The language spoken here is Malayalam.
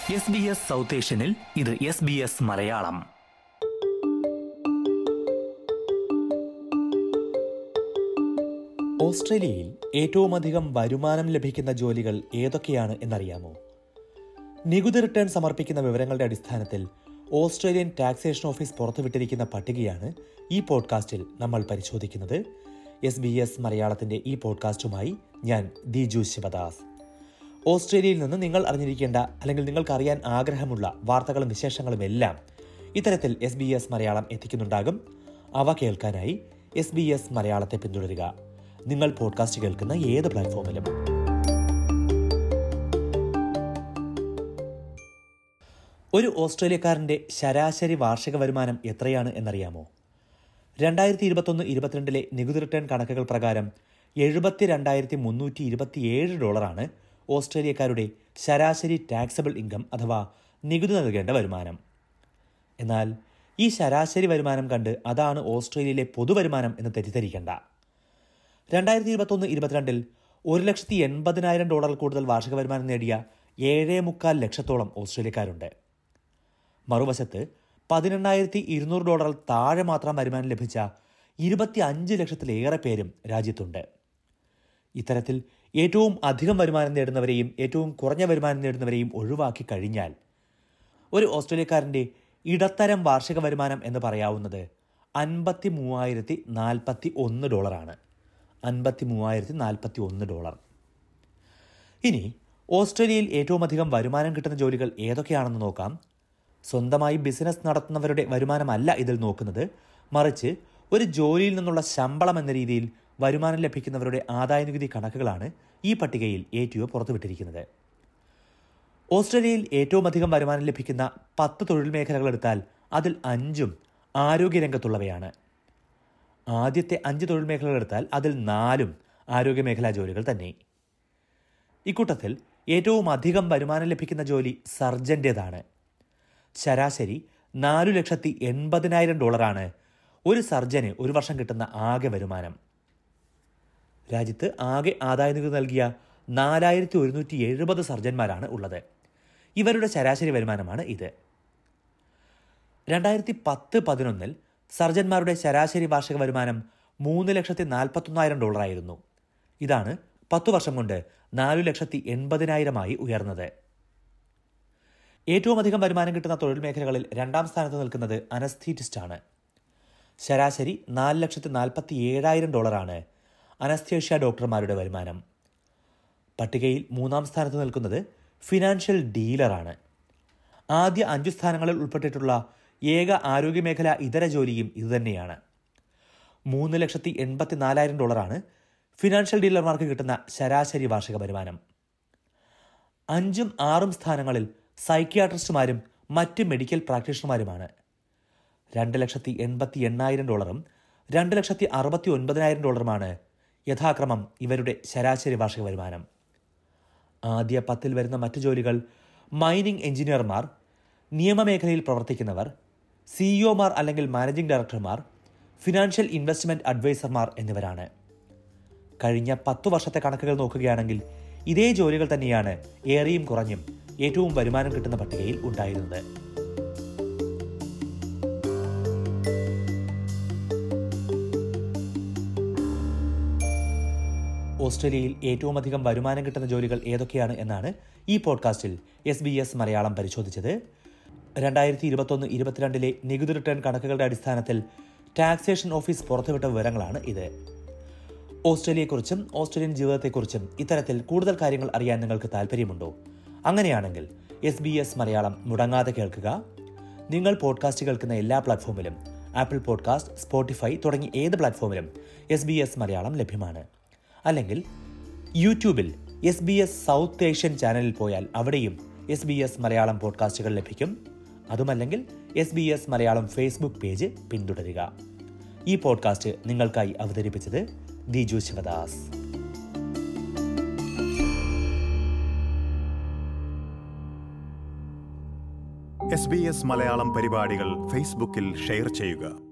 എസ് ബി എസ് സൗത്ത് ഏഷ്യനിൽ ഇത് എസ് ബി എസ് മലയാളം ഓസ്ട്രേലിയയിൽ ഏറ്റവുമധികം വരുമാനം ലഭിക്കുന്ന ജോലികൾ ഏതൊക്കെയാണ് എന്നറിയാമോ നികുതി റിട്ടേൺ സമർപ്പിക്കുന്ന വിവരങ്ങളുടെ അടിസ്ഥാനത്തിൽ ഓസ്ട്രേലിയൻ ടാക്സേഷൻ ഓഫീസ് പുറത്തുവിട്ടിരിക്കുന്ന പട്ടികയാണ് ഈ പോഡ്കാസ്റ്റിൽ നമ്മൾ പരിശോധിക്കുന്നത് എസ് ബി എസ് മലയാളത്തിന്റെ ഈ പോഡ്കാസ്റ്റുമായി ഞാൻ ദിജു ശിവദാസ് ഓസ്ട്രേലിയയിൽ നിന്ന് നിങ്ങൾ അറിഞ്ഞിരിക്കേണ്ട അല്ലെങ്കിൽ നിങ്ങൾക്ക് അറിയാൻ ആഗ്രഹമുള്ള വാർത്തകളും വിശേഷങ്ങളും എല്ലാം ഇത്തരത്തിൽ എസ് ബി എസ് മലയാളം എത്തിക്കുന്നുണ്ടാകും അവ കേൾക്കാനായി എസ് ബി എസ് മലയാളത്തെ പിന്തുടരുക നിങ്ങൾ പോഡ്കാസ്റ്റ് കേൾക്കുന്ന ഏത് പ്ലാറ്റ്ഫോമിലും ഒരു ഓസ്ട്രേലിയക്കാരന്റെ ശരാശരി വാർഷിക വരുമാനം എത്രയാണ് എന്നറിയാമോ രണ്ടായിരത്തി ഇരുപത്തൊന്ന് ഇരുപത്തിരണ്ടിലെ നികുതി റിട്ടേൺ കണക്കുകൾ പ്രകാരം എഴുപത്തി രണ്ടായിരത്തി മുന്നൂറ്റി ഇരുപത്തിയേഴ് ഡോളറാണ് ഓസ്ട്രേലിയക്കാരുടെ ശരാശരി ടാക്സബിൾ ഇൻകം അഥവാ നികുതി നൽകേണ്ട വരുമാനം എന്നാൽ ഈ ശരാശരി വരുമാനം കണ്ട് അതാണ് ഓസ്ട്രേലിയയിലെ പൊതുവരുമാനം എന്ന് തെറ്റിദ്ധരിക്കേണ്ട രണ്ടായിരത്തി ഇരുപത്തൊന്ന് ഇരുപത്തിരണ്ടിൽ ഒരു ലക്ഷത്തി എൺപതിനായിരം ഡോളർ കൂടുതൽ വാർഷിക വരുമാനം നേടിയ ഏഴേ മുക്കാൽ ലക്ഷത്തോളം ഓസ്ട്രേലിയക്കാരുണ്ട് മറുവശത്ത് പതിനെണ്ണായിരത്തി ഇരുന്നൂറ് ഡോളർ താഴെ മാത്രം വരുമാനം ലഭിച്ച ഇരുപത്തി അഞ്ച് ലക്ഷത്തിലേറെ പേരും രാജ്യത്തുണ്ട് ഇത്തരത്തിൽ ഏറ്റവും അധികം വരുമാനം നേടുന്നവരെയും ഏറ്റവും കുറഞ്ഞ വരുമാനം നേടുന്നവരെയും ഒഴിവാക്കി കഴിഞ്ഞാൽ ഒരു ഓസ്ട്രേലിയക്കാരന്റെ ഇടത്തരം വാർഷിക വരുമാനം എന്ന് പറയാവുന്നത് അൻപത്തി മൂവായിരത്തി നാൽപ്പത്തി ഒന്ന് ഡോളറാണ് അൻപത്തി മൂവായിരത്തി നാൽപ്പത്തി ഒന്ന് ഡോളർ ഇനി ഓസ്ട്രേലിയയിൽ ഏറ്റവും അധികം വരുമാനം കിട്ടുന്ന ജോലികൾ ഏതൊക്കെയാണെന്ന് നോക്കാം സ്വന്തമായി ബിസിനസ് നടത്തുന്നവരുടെ വരുമാനമല്ല ഇതിൽ നോക്കുന്നത് മറിച്ച് ഒരു ജോലിയിൽ നിന്നുള്ള ശമ്പളം എന്ന രീതിയിൽ വരുമാനം ലഭിക്കുന്നവരുടെ ആദായനികുതി കണക്കുകളാണ് ഈ പട്ടികയിൽ എ ടി ഒ പുറത്തുവിട്ടിരിക്കുന്നത് ഓസ്ട്രേലിയയിൽ ഏറ്റവും അധികം വരുമാനം ലഭിക്കുന്ന പത്ത് തൊഴിൽ മേഖലകൾ എടുത്താൽ അതിൽ അഞ്ചും ആരോഗ്യരംഗത്തുള്ളവയാണ് ആദ്യത്തെ അഞ്ച് തൊഴിൽ മേഖലകൾ എടുത്താൽ അതിൽ നാലും ആരോഗ്യമേഖലാ ജോലികൾ തന്നെ ഇക്കൂട്ടത്തിൽ ഏറ്റവും അധികം വരുമാനം ലഭിക്കുന്ന ജോലി സർജന്റേതാണ് ശരാശരി നാലു ലക്ഷത്തി എൺപതിനായിരം ഡോളറാണ് ഒരു സർജന് ഒരു വർഷം കിട്ടുന്ന ആകെ വരുമാനം രാജ്യത്ത് ആകെ ആദായനികുതി നൽകിയ നാലായിരത്തി ഒരുന്നൂറ്റി എഴുപത് സർജന്മാരാണ് ഉള്ളത് ഇവരുടെ ശരാശരി വരുമാനമാണ് ഇത് രണ്ടായിരത്തി പത്ത് പതിനൊന്നിൽ സർജന്മാരുടെ ശരാശരി വാർഷിക വരുമാനം മൂന്ന് ലക്ഷത്തി നാൽപ്പത്തൊന്നായിരം ഡോളറായിരുന്നു ഇതാണ് പത്തു വർഷം കൊണ്ട് നാലു ലക്ഷത്തി എൺപതിനായിരമായി ഉയർന്നത് ഏറ്റവും അധികം വരുമാനം കിട്ടുന്ന തൊഴിൽ മേഖലകളിൽ രണ്ടാം സ്ഥാനത്ത് നിൽക്കുന്നത് അനസ്ഥീറ്റിസ്റ്റ് ആണ് ശരാശരി നാല് ലക്ഷത്തി നാൽപ്പത്തി ഏഴായിരം ഡോളറാണ് അനസ്തേഷ്യ ഡോക്ടർമാരുടെ വരുമാനം പട്ടികയിൽ മൂന്നാം സ്ഥാനത്ത് നിൽക്കുന്നത് ഫിനാൻഷ്യൽ ഡീലറാണ് ആദ്യ അഞ്ചു സ്ഥാനങ്ങളിൽ ഉൾപ്പെട്ടിട്ടുള്ള ഏക ആരോഗ്യമേഖല ഇതര ജോലിയും ഇതുതന്നെയാണ് മൂന്ന് ലക്ഷത്തി എൺപത്തി നാലായിരം ഡോളറാണ് ഫിനാൻഷ്യൽ ഡീലർമാർക്ക് കിട്ടുന്ന ശരാശരി വാർഷിക വരുമാനം അഞ്ചും ആറും സ്ഥാനങ്ങളിൽ സൈക്യാട്രിസ്റ്റുമാരും മറ്റ് മെഡിക്കൽ പ്രാക്ടീഷണർമാരുമാണ് രണ്ട് ലക്ഷത്തി എൺപത്തി എണ്ണായിരം ഡോളറും രണ്ട് ലക്ഷത്തി അറുപത്തി ഒൻപതിനായിരം ഡോളറുമാണ് യഥാക്രമം ഇവരുടെ ശരാശരി വാർഷിക വരുമാനം ആദ്യ പത്തിൽ വരുന്ന മറ്റു ജോലികൾ മൈനിങ് എഞ്ചിനീയർമാർ നിയമമേഖലയിൽ പ്രവർത്തിക്കുന്നവർ സിഇഒമാർ അല്ലെങ്കിൽ മാനേജിംഗ് ഡയറക്ടർമാർ ഫിനാൻഷ്യൽ ഇൻവെസ്റ്റ്മെന്റ് അഡ്വൈസർമാർ എന്നിവരാണ് കഴിഞ്ഞ പത്തു വർഷത്തെ കണക്കുകൾ നോക്കുകയാണെങ്കിൽ ഇതേ ജോലികൾ തന്നെയാണ് ഏറെയും കുറഞ്ഞും ഏറ്റവും വരുമാനം കിട്ടുന്ന പട്ടികയിൽ ഉണ്ടായിരുന്നത് ഓസ്ട്രേലിയയിൽ ഏറ്റവും അധികം വരുമാനം കിട്ടുന്ന ജോലികൾ ഏതൊക്കെയാണ് എന്നാണ് ഈ പോഡ്കാസ്റ്റിൽ എസ് ബി എസ് മലയാളം പരിശോധിച്ചത് രണ്ടായിരത്തി ഇരുപത്തൊന്ന് ഇരുപത്തിരണ്ടിലെ നികുതി റിട്ടേൺ കണക്കുകളുടെ അടിസ്ഥാനത്തിൽ ടാക്സേഷൻ ഓഫീസ് പുറത്തുവിട്ട വിവരങ്ങളാണ് ഇത് ഓസ്ട്രേലിയയെക്കുറിച്ചും ഓസ്ട്രേലിയൻ ജീവിതത്തെക്കുറിച്ചും ഇത്തരത്തിൽ കൂടുതൽ കാര്യങ്ങൾ അറിയാൻ നിങ്ങൾക്ക് താല്പര്യമുണ്ടോ അങ്ങനെയാണെങ്കിൽ എസ് ബി എസ് മലയാളം മുടങ്ങാതെ കേൾക്കുക നിങ്ങൾ പോഡ്കാസ്റ്റ് കേൾക്കുന്ന എല്ലാ പ്ലാറ്റ്ഫോമിലും ആപ്പിൾ പോഡ്കാസ്റ്റ് സ്പോട്ടിഫൈ തുടങ്ങി ഏത് പ്ലാറ്റ്ഫോമിലും എസ് ബി എസ് മലയാളം ലഭ്യമാണ് അല്ലെങ്കിൽ യൂട്യൂബിൽ S B S south Asian ചാനലിൽ പോയാൽ അവിടെയും എസ് ബി എസ് മലയാളം പോഡ്കാസ്റ്റുകൾ ലഭിക്കും അതുമല്ലെങ്കിൽ S B S Malayalam Facebook page പിന്തുടരുക ഈ പോഡ്കാസ്റ്റ് നിങ്ങൾക്കായി അവതരിപ്പിച്ചത് Diju Sivadas S B S Malayalam പരിപാടികൾ ഫേസ്ബുക്കിൽ ഷെയർ ചെയ്യുക